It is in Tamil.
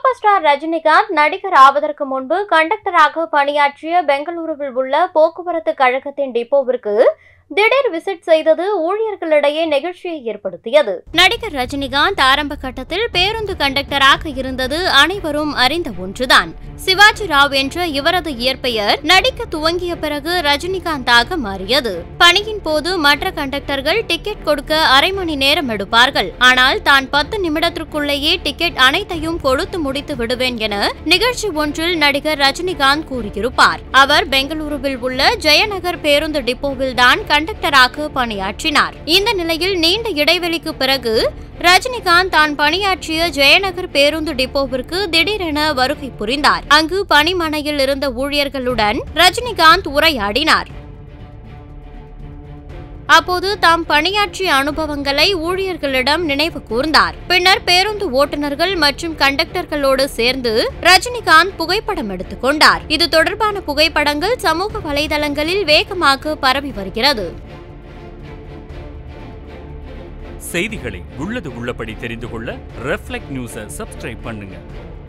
சூப்பர் ஸ்டார் ரஜினிகாந்த் நடிகர் ஆவதற்கு முன்பு கண்டக்டராக பணியாற்றிய பெங்களூருவில் உள்ள போக்குவரத்து கழகத்தின் டிப்போவிற்கு திடீர் விசிட் செய்தது ஊழியர்களிடையே நெகிழ்ச்சியை ஏற்படுத்தியது நடிகர் ரஜினிகாந்த் ஆரம்ப கட்டத்தில் பேருந்து கண்டக்டராக இருந்தது அனைவரும் அறிந்த ஒன்றுதான் சிவாஜி ராவ் என்ற இவரது இயற்பெயர் நடிக்க துவங்கிய பிறகு ரஜினிகாந்தாக மாறியது பணியின் போது மற்ற கண்டக்டர்கள் டிக்கெட் கொடுக்க அரை மணி நேரம் எடுப்பார்கள் ஆனால் தான் பத்து நிமிடத்திற்குள்ளேயே டிக்கெட் அனைத்தையும் கொடுத்து முடித்து விடுவேன் என நிகழ்ச்சி ஒன்றில் நடிகர் ரஜினிகாந்த் கூறியிருப்பார் அவர் பெங்களூருவில் உள்ள ஜெயநகர் பேருந்து டிப்போவில் தான் கண்டக்டராக பணியாற்றினார் இந்த நிலையில் நீண்ட இடைவெளிக்கு பிறகு ரஜினிகாந்த் தான் பணியாற்றிய ஜெயநகர் பேருந்து டிப்போவிற்கு திடீரென வருகை புரிந்தார் அங்கு பணிமனையில் இருந்த ஊழியர்களுடன் ரஜினிகாந்த் உரையாடினார் அப்போது தாம் பணியாற்றிய அனுபவங்களை ஊழியர்களிடம் நினைவு கூர்ந்தார் பின்னர் பேருந்து ஓட்டுநர்கள் மற்றும் கண்டக்டர்களோடு சேர்ந்து ரஜினிகாந்த் புகைப்படம் எடுத்துக் கொண்டார் இது தொடர்பான புகைப்படங்கள் சமூக வலைதளங்களில் வேகமாக பரவி வருகிறது செய்திகளை உள்ளது உள்ளபடி தெரிந்து கொள்ள ரெஃப்ளெக்ட் நியூஸை சப்ஸ்கிரைப் பண்ணுங்க